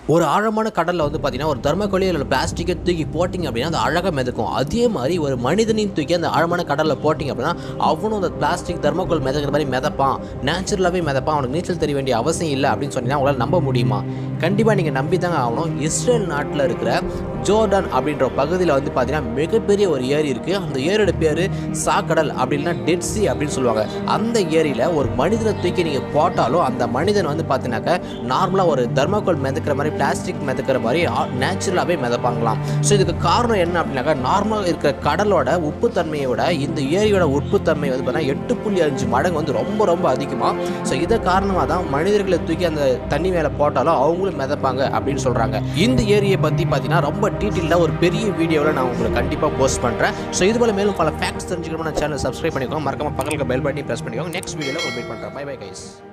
ஒரு ஆழமான கடலில் வந்து பார்த்தீங்கன்னா ஒரு தர்மக்கோழி இல்லை பிளாஸ்டிக்கை தூக்கி போட்டிங்க அப்படின்னா அது அழகாக மிதக்கும் அதே மாதிரி ஒரு மனிதனையும் தூக்கி அந்த ஆழமான கடலில் போட்டிங்க அப்படின்னா அவனும் அந்த பிளாஸ்டிக் தர்மக்கோள் மிதக்கிற மாதிரி மிதப்பான் நேச்சுரலாகவே மிதப்பான் அவனுக்கு நீச்சல் தெரிய வேண்டிய அவசியம் இல்லை அப்படின்னு சொன்னீங்கன்னா உங்களால் நம்ப முடியுமா கண்டிப்பாக நீங்கள் நம்பி தாங்க ஆகணும் இஸ்ரேல் நாட்டில் இருக்கிற ஜோர்டான் அப்படின்ற பகுதியில் வந்து பார்த்தீங்கன்னா மிகப்பெரிய ஒரு ஏரி இருக்குது அந்த ஏரியோட பேர் சாக்கடல் அப்படின்னா டெட் சி அப்படின்னு சொல்லுவாங்க அந்த ஏரியில் ஒரு மனிதனை தூக்கி நீங்கள் போட்டாலும் அந்த மனிதன் வந்து பார்த்தீங்கன்னாக்கா நார்மலாக ஒரு தர்மக்கோல் மிதக்கிற மாதிரி பிளாஸ்டிக் மிதக்கிற மாதிரி நேச்சுரலாகவே மிதப்பாங்களாம் ஸோ இதுக்கு காரணம் என்ன அப்படின்னாக்கா நார்மலாக இருக்கிற கடலோட உப்புத்தன்மையோட இந்த ஏரியோட உப்புத்தன்மை வந்து பார்த்தீங்கன்னா எட்டு புள்ளி அஞ்சு மடங்கு வந்து ரொம்ப ரொம்ப அதிகமாக ஸோ இதை காரணமாக தான் மனிதர்களை தூக்கி அந்த தண்ணி மேலே போட்டாலும் அவங்களும் மிதப்பாங்க அப்படின்னு சொல்கிறாங்க இந்த ஏரியை பற்றி பார்த்தீங்கன்னா ரொம்ப டீட்டெயிலாக ஒரு பெரிய வீடியோவில் நான் உங்களுக்கு கண்டிப்பாக போஸ்ட் பண்ணுறேன் ஸோ இது போல மேலும் பல ஃபேக்ட்ஸ் தெரிஞ்சுக்கணும் நான் சேனல் சப்ஸ்கிரைப் பண்ணிக்கோங்க மறக்காம பக்கத்தில் பெல் பட்டனையும் ப்ரெஸ் பண்ணிக்கோங்க நெக்ஸ்ட் வீடியோவில் உங்களுக்கு மீட் பண்ணுறேன் பை பை கைஸ்